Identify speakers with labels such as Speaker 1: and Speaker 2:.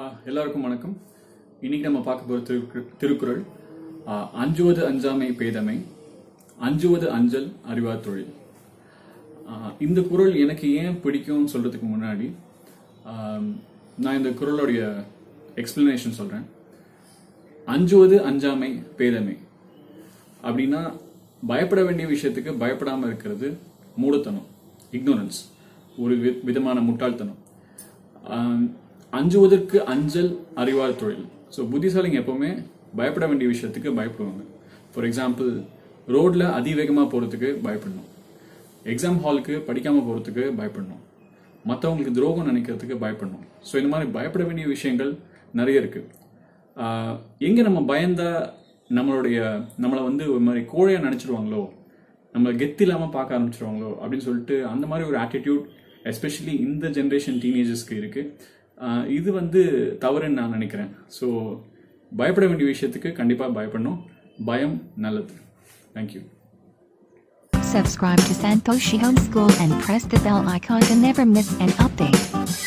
Speaker 1: ஆஹ் எல்லாருக்கும் வணக்கம் இன்னைக்கு நம்ம பார்க்க போகிற திருக்கு திருக்குறள் ஆஹ் அஞ்சுவது அஞ்சாமை பேதமை அஞ்சுவது அஞ்சல் அறிவார் தொழில் ஆஹ் இந்த குறள் எனக்கு ஏன் பிடிக்கும்னு சொல்றதுக்கு முன்னாடி ஆம், நான் இந்த குறளுடைய எக்ஸ்பிளனேஷன் சொல்றேன் அஞ்சுவது அஞ்சாமை பேதமை அப்படின்னா பயப்பட வேண்டிய விஷயத்துக்கு பயப்படாம இருக்கிறது மூடத்தனம் இக்னோரன்ஸ் ஒரு வி- விதமான முட்டாள்தனம் ஆம், அஞ்சுவதற்கு அஞ்சல் அறிவார் தொழில் ஸோ புத்திசாலிங்க எப்பவுமே பயப்பட வேண்டிய விஷயத்துக்கு பயப்படுவாங்க ஃபார் எக்ஸாம்பிள் ரோட்ல அதிவேகமாக போகிறதுக்கு பயப்படணும் எக்ஸாம் ஹாலுக்கு படிக்காம போகிறதுக்கு பயப்படணும் மற்றவங்களுக்கு துரோகம் நினைக்கிறதுக்கு பயப்படணும் ஸோ இந்த மாதிரி பயப்பட வேண்டிய விஷயங்கள் நிறைய இருக்கு ஆஹ் எங்க நம்ம பயந்தா நம்மளுடைய நம்மளை வந்து ஒரு மாதிரி கோழையா நினைச்சிடுவாங்களோ நம்ம கெத்து இல்லாம பார்க்க ஆரம்பிச்சிருவாங்களோ அப்படின்னு சொல்லிட்டு அந்த மாதிரி ஒரு ஆட்டிடியூட் எஸ்பெஷலி இந்த ஜென்ரேஷன் டீனேஜர்ஸ்க்கு இருக்கு ஆஹ் இது வந்து தவறுன்னு நான் நினைக்கிறேன் ஸோ பயப்பட வேண்டிய விஷயத்துக்கு கண்டிப்பா பயப்படணும் பயம் நல்லது thank you
Speaker 2: Subscribe to Santoshi Homeschool and press the bell icon to never miss an update.